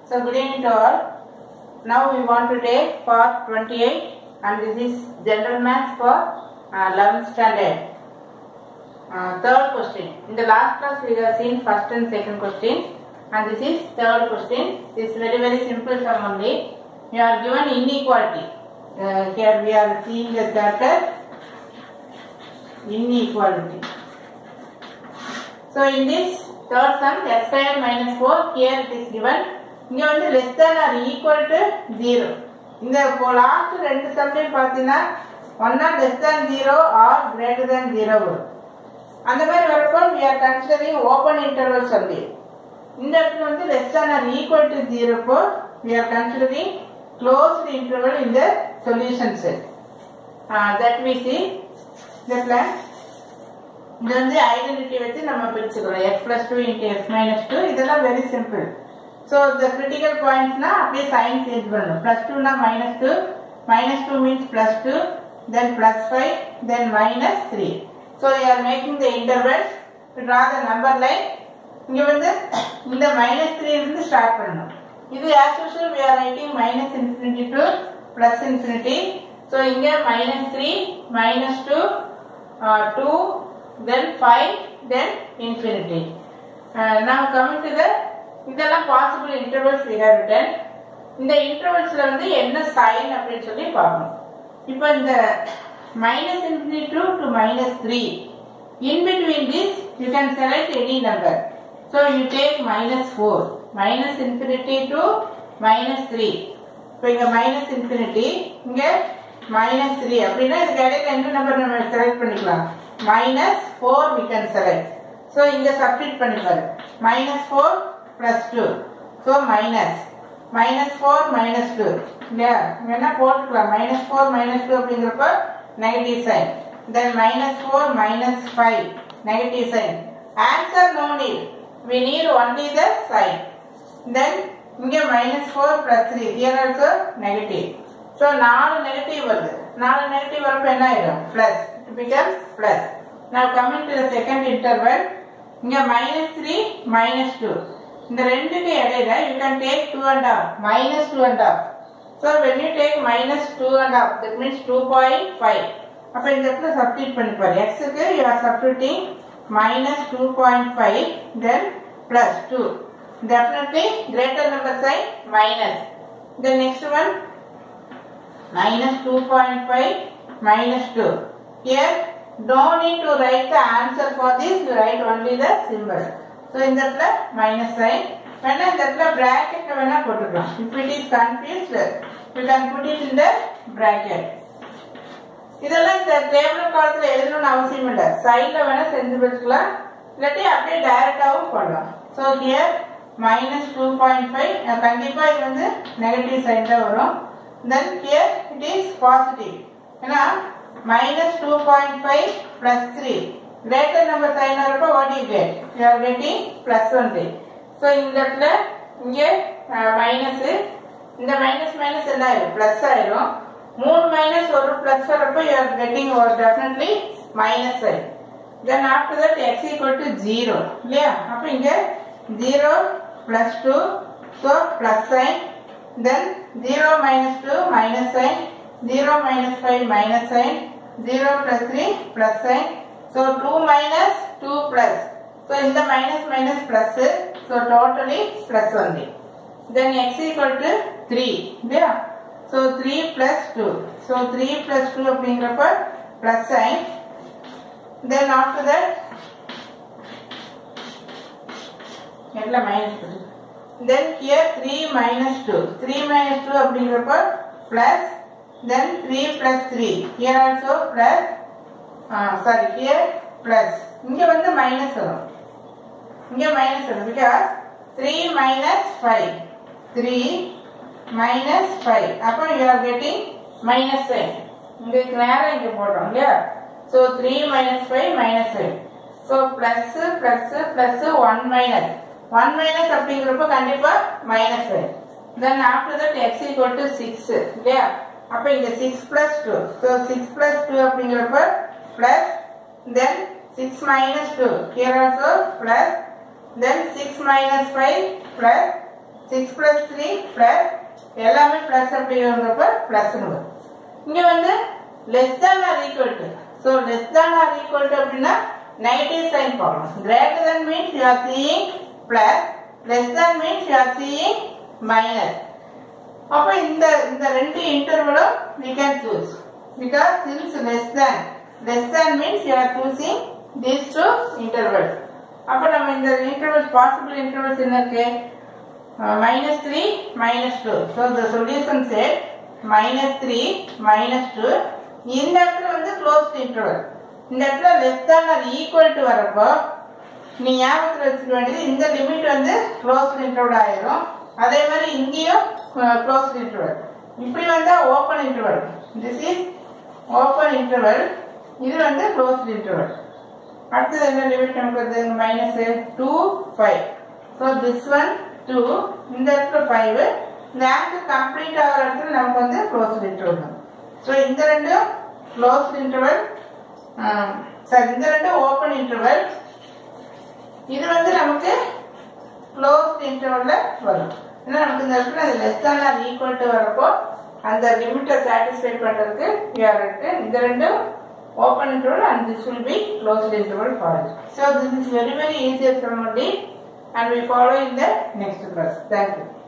So good evening to all. Now we want to take part 28 and this is general maths for uh, 11th standard. Uh, third question. In the last class we have seen first and second question and this is third question. This is very very simple sum only. You are given inequality. Uh, here we are seeing the chapter inequality. So in this third sum x square minus 4 here it is given இங்க வந்து less than or equal to 0 இந்த இப்போ last ரெண்டு சம்லையும் பார்த்தீங்கன்னா ஒன்னா less than zero or greater than zero வரும் அந்த மாதிரி வரப்போ we are considering open intervals only இந்த இடத்துல வந்து less than or equal to ஜீரோப்போ we are considering closed interval in the solution set uh, that we see the plan இது வந்து ஐடென்டிட்டி வச்சு நம்ம பிரிச்சுக்கிறோம் x plus two into x minus two இதெல்லாம் வெரி சிம்பிள் ஸோ இந்த critical பாயிண்ட்ஸ்னா அப்படியே சைன் சேஞ்ச் பண்ணணும் ப்ளஸ் டூனா minus two minus two means plus two then plus five then minus three so you are making the interval to draw the number line இங்கே வந்து இந்த minus three இருந்து start பண்ணணும் இது as usual we are writing minus infinity to plus infinity so இங்கே minus three minus two two then 5 then infinity uh, now coming to the இதெல்லாம் possible intervals we have written இந்த இன்டர்வல்ஸ்ல வந்து என்ன sign அப்படின்னு சொல்லி பார்க்கணும் இப்போ இந்த minus infinity to to minus three in between this you can select any number so you take minus four minus infinity to minus three இப்போ இங்கே மைனஸ் இன்ஃபினிட்டி இங்கே மைனஸ் த்ரீ அப்படின்னா இதுக்கு இடையில எந்த நம்பர் நம்ம செலக்ட் பண்ணிக்கலாம் minus four we can select so இங்கே சப்ஸ்டிட் பண்ணிப்பாரு minus four plus two so minus minus four minus two இல்லையா இங்கே என்ன போட்டுக்கலாம் மைனஸ் ஃபோர் மைனஸ் டூ அப்படிங்கிறப்ப negative sign then minus four minus five negative sign answer no need we need only the sign then இங்கே minus four plus three here also negative so நாலு negative வருது நாலு negative வரப்போ என்ன ஆயிடும் plus it becomes plus. Now coming to the second interval, இங்க minus 3, minus 2. இந்த ரெண்டுக்கு இடையில you can take 2 and half, minus 2 and half. So when you take minus 2 and half, that means 2.5. அப்ப இந்த இடத்துல substitute பண்ணிப்பாரு. x க்கு you are substituting minus 2.5 then plus 2. Definitely greater number sign minus. The next one minus 2.5 minus 2. Here, don't need to write the answer for this, you write only the symbol. So, இந்த இடத்துல minus sign. வேணா இந்த இடத்துல bracket வேணா போட்டுக்கலாம். If it is confused, you can put it in the bracket. இதெல்லாம் இந்த table காலத்துல எழுதணும்னு அவசியம் இல்லை சைட்ல வேணா செஞ்சு வச்சுக்கலாம் இல்லாட்டி அப்படியே டைரக்டாவும் போடலாம் so here minus two point five கண்டிப்பா இது வந்து நெகட்டிவ் சைன் தான் வரும் then here it is positive ஏன்னா minus 2.5 plus 3 greater number sign வரப்போ what you get you are getting plus only so இந்த இடத்துல இங்கே மைனஸ் இந்த மைனஸ் மைனஸ் என்ன ஆயிரும் பிளஸ் ஆயிரும் மூணு மைனஸ் ஒரு பிளஸ் வரப்போ you are getting ஒரு definitely மைனஸ் ஆயிரும் then after that x equal to 0 இல்லையா அப்போ இங்க 0 plus 2 so plus sign then 0 minus 2 minus sign 0 minus 5 minus sign 0 plus 3 plus sign so 2 minus 2 plus so in the minus minus plus so totally plus only then x equal to 3 yeah so 3 plus 2 so 3 plus 2 அப்படிங்கிறப்ப plus sign then after that எல்லாம் minus 2 then here 3 minus 2 3 minus 2 அப்படிங்கிறப்ப plus then 3 plus 3 here also plus uh, sorry here plus இங்க வந்து minus வரும் இங்க minus வரும் because 3 minus 5 3 minus 5 அப்போ you are getting minus sign இங்க நேரம் இங்க போடுறோம் இல்லையா so 3 minus 5 minus 5 so plus plus plus 1 minus 1 minus அப்படிங்கிறப்ப கண்டிப்பா minus sign then after that x equal to 6 இல்லையா அப்ப இங்க 6 plus 2 so 6 plus 2 அப்படிங்கிறப்ப plus then 6 minus 2 here also plus then 6 minus 5 plus six plus three plus எல்லாமே plus அப்படிங்கிறப்ப plus வரும் இங்க வந்து less than or equal to so less than or equal to அப்படின்னா நெகட்டிவ் சைன் போடணும் greater than means you are seeing plus less than means you are seeing minus அப்போ இந்த இந்த ரெண்டு இன்டர்வலும் we can choose because since less than less than means you are choosing these two intervals அப்போ நம்ம இந்த intervals possible intervals என்ன இருக்கு minus three minus two so the solution set minus three minus two இந்த இடத்துல வந்து closed interval இந்த இடத்துல less than or equal to வரப்போ நீ ஞாபகத்தில் வச்சுக்க வேண்டியது இந்த லிமிட் வந்து க்ளோஸ்ட் இன்டர்வல் ஆயிரும் அதே மாதிரி இங்கேயும் க்ளோஸ்ட் இன்டர்வல் இப்படி வந்தா open interval this is open interval இது வந்து க்ளோஸ்ட் இன்டர்வல் அடுத்தது என்ன லிமிட் நமக்கு வருது minus two five so this one two இந்த இடத்துல ஃபைவ் இந்த ஆன்சர் கம்ப்ளீட் ஆகிற இடத்துல நமக்கு வந்து க்ளோஸ்ட் இன்டர்வல் ஸோ இந்த ரெண்டும் க்ளோஸ்ட் இன்டர்வல் சார் இந்த ரெண்டும் ஓப்பன் இன்டர்வல் இது வந்து நமக்கு க்ளோஸ்ட் இன்டர்வல்ல வரும் ஏன்னா நமக்கு இந்த இடத்துல அது less than or equal to வரப்போ அந்த லிமிட்டை சாட்டிஸ்ஃபை பண்றதுக்கு யூஆர் இருக்கு இந்த ரெண்டும் open interval and this will be closed interval for it so this is very very easier from only and we follow in the next class thank you